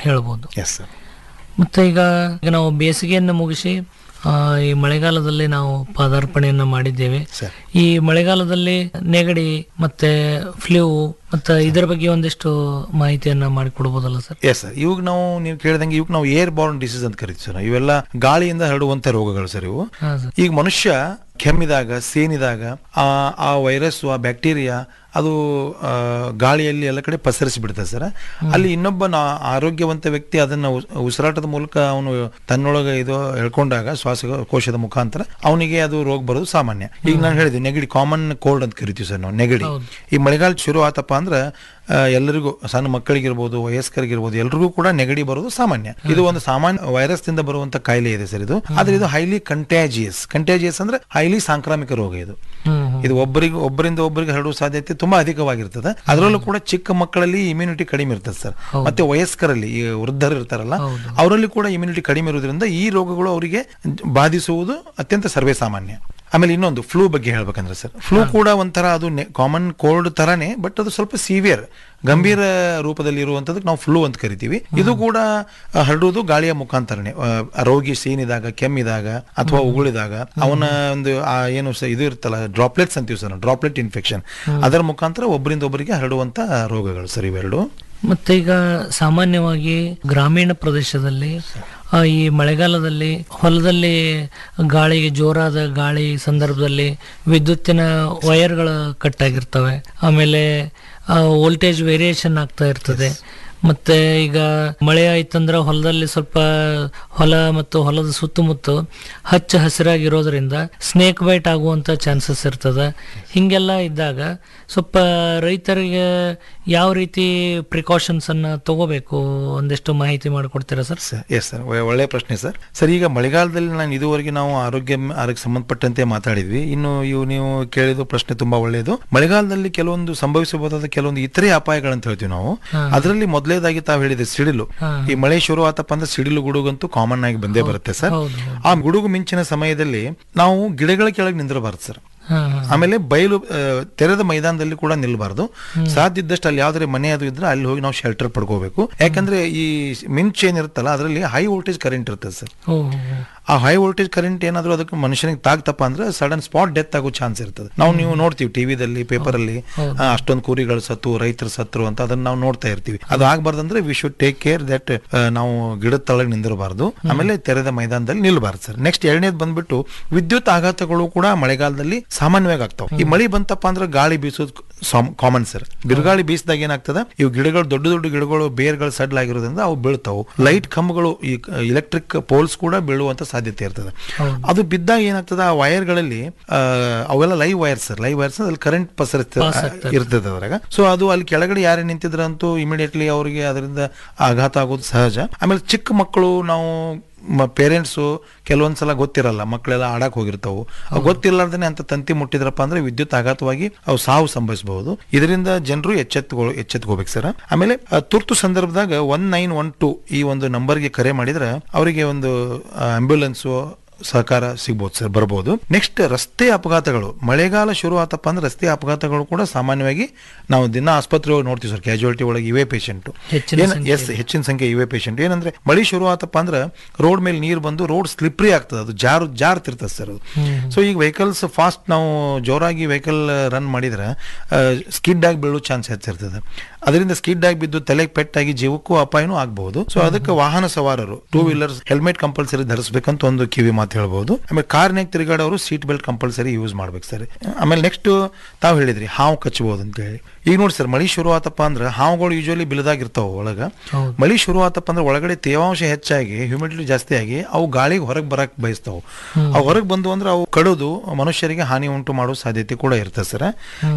ಹೇಳ್ಬೋದು yes sir ಮತ್ತೆ ಈಗ ಈಗ ನಾವು ಬೇಸಿಗೆಯನ್ನು ಮುಗಿಸಿ ಆ, ಈ ಮಳೆಗಾಲದಲ್ಲಿ ನಾವು ಪಾದಾರ್ಪಣೆಯನ್ನ ಮಾಡಿದ್ದೇವೆ ಸರ್ ಈ ಮಳೆಗಾಲದಲ್ಲಿ ನೆಗಡಿ ಮತ್ತೆ ಫ್ಲೂ ಮತ್ತೆ ಇದರ ಬಗ್ಗೆ ಒಂದಿಷ್ಟು ಮಾಹಿತಿಯನ್ನ ಮಾಡಿಕೊಡ್ಬೋದಲ್ಲ ಸರ್ ಎಸ್ ಸರ್ ಇವಾಗ ನಾವು ನೀವು ಕೇಳಿದಂಗೆ ಇವಾಗ ನಾವು ಏರ್ ಬಾರ್ನ್ ಡಿಸೀಸ್ ಅಂತ ಕರಿತೀವಿ ಸರ್ ಇವೆಲ್ಲ ಗಾಳಿಯಿಂದ ಹರಡುವಂತ ರೋಗಗಳು ಸರ್ ಇವು ಹಾ ಸರ್ ಈಗ ಮನುಷ್ಯ ಕೆಮ್ಮಿದಾಗ ಸೇನಿದಾಗ ಆ ಆ ವೈರಸ್ ಆ ಬ್ಯಾಕ್ಟೀರಿಯಾ ಅದು ಆ, ಗಾಳಿಯಲ್ಲಿ ಎಲ್ಲ ಕಡೆ ಪಸರಿಸಿ ಬಿಡ್ತದೆ ಸರ್ ಅಲ್ಲಿ ಇನ್ನೊಬ್ಬ ನಾ ಆರೋಗ್ಯವಂತ ವ್ಯಕ್ತಿ ಅದನ್ನ ಉಸ್- ಉಸಿರಾಟದ ಮೂಲಕ ಅವನು ತನ್ನೊಳಗೆ ಇದು ಹೇಳ್ಕೊಂಡಾಗ ಶ್ವಾಸಕೋಶದ ಮುಖಾಂತರ ಅವನಿಗೆ ಅದು ರೋಗ ಬರೋದು ಸಾಮಾನ್ಯ ಈಗ ನಾನು ಹೇಳಿದೆ ನೆಗಡಿ ಕಾಮನ್ ಕೋಲ್ಡ್ ಅಂತ ಕರಿತೀವಿ ಸರ್ ನಾವು ನೆಗಡಿ ಹೌದು. ಈ ಮಳೆಗಾಲ ಶುರು ಆತಪ್ಪ ಅಂದ್ರೆ ಆ, ಎಲ್ಲರಿಗೂ ಸಣ್ಣ ಮಕ್ಕಳಿಗಿರ್ಬೋದು ವಯಸ್ಕರಿಗಿರ್ಬೋದು ಎಲ್ರಿಗೂ ಕೂಡ ನೆಗಡಿ ಬರೋದು ಸಾಮಾನ್ಯ ಇದು ಒಂದು ಸಾಮಾನ್ಯ ವೈರಸ್ ದಿಂದ ಬರುವಂತ ಕಾಯಿಲೆ ಇದೆ ಸರ್ ಇದು ಆದ್ರೆ ಇದು ಹೈಲಿ ಕಂಟ್ಯಾಜಿಯಸ್ ಕಂಟ್ಯಾಜಿಯಸ್ ಅಂದ್ರೆ ಹೈಲಿ ಸಾಂಕ್ರಾಮಿಕ ರೋಗ ಇದು ಹ್ಮ್ ಹ್ಮ್. ಇದು ಒಬ್ಬರಿಗೆ ಒಬ್ಬರಿಂದ ಒಬ್ಬರಿಗೆ ಹರಡುವ ಸಾಧ್ಯತೆ ತುಂಬಾ ಅಧಿಕವಾಗಿರ್ತದೆ ಅದರಲ್ಲೂ ಕೂಡ ಚಿಕ್ಕ ಮಕ್ಕಳಲ್ಲಿ ಇಮ್ಯುನಿಟಿ ಕಡಿಮೆ ಇರ್ತದೆ ಸರ್ ಹೌದು. ಮತ್ತೆ ವಯಸ್ಕರಲ್ಲಿ ಈ ವೃದ್ಧರು ಇರ್ತಾರಲ್ಲ ಹೌದು. ಅವರಲ್ಲಿ ಕೂಡ ಇಮ್ಯುನಿಟಿ ಕಡಿಮೆ ಇರೋದ್ರಿಂದ ಈ ರೋಗಗಳು ಅವರಿಗೆ ಬಾಧಿಸುವುದು ಅತ್ಯಂತ ಸರ್ವೇ ಸಾಮಾನ್ಯ ಆಮೇಲೆ ಇನ್ನೊಂದು ಫ್ಲೂ ಬಗ್ಗೆ ಹೇಳ್ಬೇಕಂದ್ರೆ ಸರ್ ಫ್ಲೂ ಕೂಡ ಒಂಥರ ಅದು ಕಾಮನ್ ಕೋಲ್ಡ್ ತರಾನೇ ಬಟ್ ಅದು ಸ್ವಲ್ಪ ಸಿವಿಯರ್ ಗಂಭೀರ ರೂಪದಲ್ಲಿ ಇರುವಂತದಕ್ಕೆ ನಾವು ಫ್ಲೂ ಅಂತ ಕರಿತೀವಿ ಇದು ಕೂಡ ಆ, ಹರಡುವುದು ಗಾಳಿಯ ಮುಖಾಂತರನೇ ಆ, ರೋಗಿ ಸೀನಿದಾಗ ಕೆಮ್ಮಿದಾಗ ಅಥವಾ ಉಗುಳಿದಾಗ ಅವನ ಒಂದು ಆ ಏನು ಸ- ಇದು ಇರ್ತಲ್ಲ ಡ್ರಾಪ್ಲೆಟ್ಸ್ ಅಂತೀವಿ ಸರ್ ಡ್ರಾಪ್ಲೆಟ್ ಇನ್ಫೆಕ್ಷನ್ ಅದರ ಮುಖಾಂತರ ಒಬ್ಬರಿಂದ ಒಬ್ಬರಿಗೆ ಹರಡುವಂತ ರೋಗಗಳು ಸರ್ ಇವೆರಡು ಮತ್ತೆ ಈಗ ಸಾಮಾನ್ಯವಾಗಿ ಗ್ರಾಮೀಣ ಪ್ರದೇಶದಲ್ಲಿ ಆ, ಈ ಮಳೆಗಾಲದಲ್ಲಿ ಹೊಲದಲ್ಲಿ ಗಾಳಿಗೆ ಜೋರಾದ ಗಾಳಿ ಸಂದರ್ಭದಲ್ಲಿ ವಿದ್ಯುತ್ತಿನ ವೈರ್ಗಳ ಕಟ್ ಆಗಿರ್ತವೆ ಆಮೇಲೆ ವೋಲ್ಟೇಜ್ ವೇರಿಯೇಷನ್ ಆಗ್ತಾ ಇರ್ತದೆ ಮತ್ತೆ ಈಗ ಮಳೆ ಆಯ್ತಂದ್ರೆ ಹೊಲದಲ್ಲಿ ಸ್ವಲ್ಪ ಹೊಲ ಮತ್ತು ಹೊಲದ ಸುತ್ತಮುತ್ತ ಹಚ್ಚ ಹಸಿರಾಗಿರೋದ್ರಿಂದ ಸ್ನೇಕ್ ಬೈಟ್ ಆಗುವಂತ ಚಾನ್ಸಸ್ ಇರ್ತದೆ ಹಿಂಗೆಲ್ಲ ಇದ್ದಾಗ ಸ್ವಲ್ಪ ರೈತರಿಗೆ ಯಾವ ರೀತಿ ಪ್ರಿಕಾಷನ್ಸ್ ಅನ್ನ ತಗೋಬೇಕು ಒಂದಿಷ್ಟು ಮಾಹಿತಿ ಮಾಡಿಕೊಡ್ತೀರಾ ಸರ್ ಎಸ್ ಸರ್ ಒಳ್ಳೆಯ ಪ್ರಶ್ನೆ ಸರ್ ಸರ್ ಈಗ ಮಳೆಗಾಲದಲ್ಲಿ ನಾನು ಇದುವರೆಗೆ ನಾವು ಆರೋಗ್ಯ ಆರೋಗ್ಯ ಸಂಬಂಧಪಟ್ಟಂತೆ ಮಾತಾಡಿದ್ವಿ ಇನ್ನು ಇವು ನೀವು ಕೇಳಿದ ಪ್ರಶ್ನೆ ತುಂಬಾ ಒಳ್ಳೆಯದು ಮಳೆಗಾಲದಲ್ಲಿ ಕೆಲವೊಂದು ಸಂಭವಿಸಬಹುದಾದ ಕೆಲವೊಂದು ಇತರೆ ಅಪಾಯಗಳಂತ ಹೇಳ್ತೀವಿ ನಾವು ಹಾ. ಅದರಲ್ಲಿ ಮೊದಲೇದಾಗಿ ತಾವು ಹೇಳಿದೆ ಸಿಡಿಲು ಹಾ. ಈ ಮಳೆ ಶುರು ಆತಪ್ಪ ಅಂದ್ರೆ ಸಿಡಿಲು ಗುಡುಗಂತೂ ಕಾಮನ್ ಆಗಿ ಬಂದೇ ಬರುತ್ತೆ ಸರ್ ಹೌದು ಹೌದು. ಆ ಗುಡುಗು ಮಿಂಚಿನ ಸಮಯದಲ್ಲಿ ನಾವು ಗಿಡಗಳ ಕೆಳಗೆ ನಿಂದಿರಬಾರ್ದು ಸರ್ ಹಾ, ಹಾ. ಆಮೇಲೆ ಬಯಲು ಆ, ತೆರೆದ ಮೈದಾನದಲ್ಲಿ ಕೂಡ ನಿಲ್ಬಾರ್ದು ಸಾಧ್ಯ ಇದ್ದಷ್ಟು ಅಲ್ಲಿ ಯಾವ್ದಾರೆ ಮನೆ ಅದು ಇದ್ರೆ ಅಲ್ಲಿ ಹೋಗಿ ನಾವು ಶೆಲ್ಟರ್ ಪಡ್ಕೋಬೇಕು ಯಾಕಂದ್ರೆ ಈ ಮಿಂಚ್ ಏನಿರುತ್ತಲ್ಲ ಅದರಲ್ಲಿ ಹೈ ವೋಲ್ಟೇಜ್ ಕರೆಂಟ್ ಇರ್ತದೆ ಸರ್ ಓ, ಹೋ, ಹೋ. ಆ ಹೈ ವೋಲ್ಟೇಜ್ ಕರೆಂಟ್ ಏನಾದರೂ ಅದಕ್ಕೆ ಮನುಷ್ಯನಿಗೆ ತಾಗ್ತಪ್ಪ ಅಂದ್ರೆ ಸಡನ್ ಸ್ಪಾಟ್ ಡೆತ್ ಆಗೋ ಚಾನ್ಸ್ ಇರ್ತದೆ ನಾವು ನೀವು ನೋಡ್ತೀವಿ ಟಿವಿದಲ್ಲಿ ಪೇಪರ್ ಅಲ್ಲಿ ಹೌದು. ಆ, ಅಷ್ಟೊಂದು ಕೂರಿಗಳು ಸತ್ತು ರೈತರು ಸತ್ರು ಅಂತ ಅದನ್ನ ನಾವು ನೋಡ್ತಾ ಇರ್ತೀವಿ ಅದು ಆಗ್ಬಾರ್ದಂದ್ರೆ we should take care that ನಾವು ಗಿಡದ ತಳಗೆ ನಿಂದಿರಬಾರ್ದು ಆಮೇಲೆ ತೆರೆದ ಮೈದಾನದಲ್ಲಿ ನಿಲ್ಬಾರ್ದು ಸರ್ ನೆಕ್ಸ್ಟ್ ಎರಡನೇದು ಬಂದ್ಬಿಟ್ಟು ವಿದ್ಯುತ್ ಆಘಾತಗಳು ಕೂಡ ಮಳೆಗಾಲದಲ್ಲಿ ಸಾಮಾನ್ಯವಾಗಿ ಆಗ್ತಾವ ಈ ಮಳಿ ಬಂತಪ್ಪ ಅಂದ್ರೆ ಗಾಳಿ ಬೀಸೋದು ಕಾಮನ್ ಸರ್ ಬಿರುಗಾಳಿ ಬೀಸಿದಾಗ ಏನಾಗ್ತದೆ ಇವು ಗಿಡಗಳು ದೊಡ್ಡ ದೊಡ್ಡ ಗಿಡಗಳು ಬೇರ್ಗಳು ಸಡ್ಲ್ ಆಗಿರೋದ್ರಿಂದ ಅವು ಬೀಳ್ತಾವು ಲೈಟ್ ಕಂಬಗಳು ಈ ಇಲೆಕ್ಟ್ರಿಕ್ ಪೋಲ್ಸ್ ಕೂಡ ಬೀಳುವಂತ ಸಾಧ್ಯತೆ ಇರ್ತದೆ ಹೌದು. ಅದು ಬಿದ್ದಾಗ ಏನಾಗ್ತದೆ ಆ ವೈರ್ಗಳಲ್ಲಿ ಆ, ಅವೆಲ್ಲ live wires sir live wires ಅಲ್ಲಿ ಕರೆಂಟ್ ಪಸರಿಸ್ತದೆ Pass ಆಗ್ತದೆ. ಇರ್ತದೆ ಅದ್ರಾಗ ಸೊ ಅದು ಅಲ್ಲಿ ಕೆಳಗಡೆ ಯಾರೇ ನಿಂತಿದ್ರಂತೂ ಇಮಿಡಿಯೇಟ್ಲಿ ಅವರಿಗೆ ಅದರಿಂದ ಆಘಾತ ಆಗೋದು ಸಹಜ ಆಮೇಲೆ ಚಿಕ್ಕ ಮಕ್ಕಳು ನಾವು ಪೇರೆಂಟ್ಸು ಕೆಲವೊಂದ್ಸಲ ಗೊತ್ತಿರಲ್ಲ ಮಕ್ಕಳೆಲ್ಲ ಆಡಕ್ ಹೋಗಿರ್ತಾವು ಅವು ಗೊತ್ತಿರ್ಲಾರ್ದೇನೆ ಅಂತ ತಂತಿ ಮುಟ್ಟಿದ್ರಪ್ಪ ಅಂದ್ರೆ ವಿದ್ಯುತ್ ಆಘಾತವಾಗಿ ಅವು ಸಾವು ಸಂಭವಿಸಬಹುದು ಇದರಿಂದ ಜನರು ಎಚ್ಚೆತ್ತುಗಳು ಎಚ್ಚೆತ್ಕೋಬೇಕು ಸರ್ ಆಮೇಲೆ ಆ, ತುರ್ತು ಸಂದರ್ಭದಾಗ ಒನ್ ನೈನ್ ಒನ್ ಟು ಈ ಒಂದು ನಂಬರ್ಗೆ ಕರೆ ಮಾಡಿದ್ರೆ ಅವರಿಗೆ ಒಂದು ಆಂಬ್ಯುಲೆನ್ಸು ಸಹಕಾರ ಸಿಗ್ಬೋದು ಸರ್ ಬರ್ಬೋದು ನೆಕ್ಸ್ಟ್ ರಸ್ತೆ ಅಪಘಾತಗಳು ಮಳೆಗಾಲ ಶುರು ಆತಪ್ಪ ಅಂದ್ರೆ ರಸ್ತೆ ಅಪಘಾತಗಳು ಕೂಡ ಸಾಮಾನ್ಯವಾಗಿ ನಾವು ದಿನ ಆಸ್ಪತ್ರೆ ಹೋಗಿ ನೋಡ್ತೀವಿ ಸರ್ ಕ್ಯಾಜುಯಾಲಿಟಿ ಒಳಗೆ ಇವೇ ಪೇಷಂಟ್ ಹೆಚ್ಚಿನ ಏನ್ ಸಂಖ್ಯೆ ಎಸ್ ಹೆಚ್ಚಿನ ಸಂಖ್ಯೆ ಇವೇ ಪೇಷಂಟ್ ಏನಂದ್ರೆ ಮಳಿ ಶುರು ಆತಪ್ಪ ಅಂದ್ರೆ ರೋಡ್ ಮೇಲೆ ನೀರು ಬಂದು ರೋಡ್ ಸ್ಲಿಪ್ರಿ ಆಗ್ತದೆ ಅದು ಜಾರು ಜಾರ್ತಿರ್ತದೆ ಸರ್ ಅದು ಸೊ ಈಗ ವೆಹಿಕಲ್ಸ್ ಫಾಸ್ಟ್ ನಾವು ಜೋರಾಗಿ ವೆಹಿಕಲ್ ರನ್ ಮಾಡಿದ್ರೆ ಸ್ಕಿಡ್ ಆಗಿ ಬೀಳೋ ಚಾನ್ಸ್ ಹೆಚ್ಚಿರ್ತದೆ ಅದರಿಂದ ಸ್ಕಿಡ್ ಆಗಿ ಬಿದ್ದು ತಲೆಗೆ ಪೆಟ್ಟಾಗಿ ಜೀವಕ್ಕೂ ಅಪಾಯನೂ ಆಗಬಹುದು ಸೊ ಅದಕ್ಕೆ ವಾಹನ ಸವಾರರು ಟೂ ವೀಲರ್ಸ್ ಹೆಲ್ಮೆಟ್ ಕಂಪಲ್ಸರಿ ಧರಿಸಬೇಕಂತ ಒಂದು ಕಿವಿ ಮಾತು ಹೇಳ್ಬೋದು ಆಮೇಲೆ ಕಾರ್ನಾಗ ತಿರುಗಾಡೋರು ಸೀಟ್ ಬೆಲ್ಟ್ ಕಂಪಲ್ಸರಿ ಯೂಸ್ ಮಾಡ್ಬೇಕು ಸರ್ ಆಮೇಲೆ ನೆಕ್ಸ್ಟ್ ತಾವು ಹೇಳಿದ್ರಿ ಹಾವು ಕಚ್ಚಬಹುದು ಅಂತ ಹೇಳಿ ಈಗ ನೋಡಿ ಸರ್ ಮಳಿ ಶುರು ಆತಪ್ಪ ಅಂದ್ರೆ ಹಾವುಗಳು ಯೂಶಲಿ ಬಿಲದಾಗಿರ್ತಾವ ಒಳಗ ಹೌದು. ಮಳಿ ಶುರು ಆತಪ್ಪ ಅಂದ್ರೆ ಒಳಗಡೆ ತೇವಾಂಶ ಹೆಚ್ಚಾಗಿ ಹ್ಯೂಮಿಡಿಟಿ ಜಾಸ್ತಿ ಆಗಿ ಅವು ಗಾಳಿಗೆ ಹೊರಗೆ ಬರಕ್ ಬಯಸ್ತಾವು ಅವು ಹೊರಗೆ ಬಂದು ಅಂದ್ರೆ ಅವು ಕಡಿದು ಮನುಷ್ಯರಿಗೆ ಹಾನಿ ಉಂಟು ಮಾಡೋ ಸಾಧ್ಯತೆ ಕೂಡ ಇರ್ತದೆ ಸರ್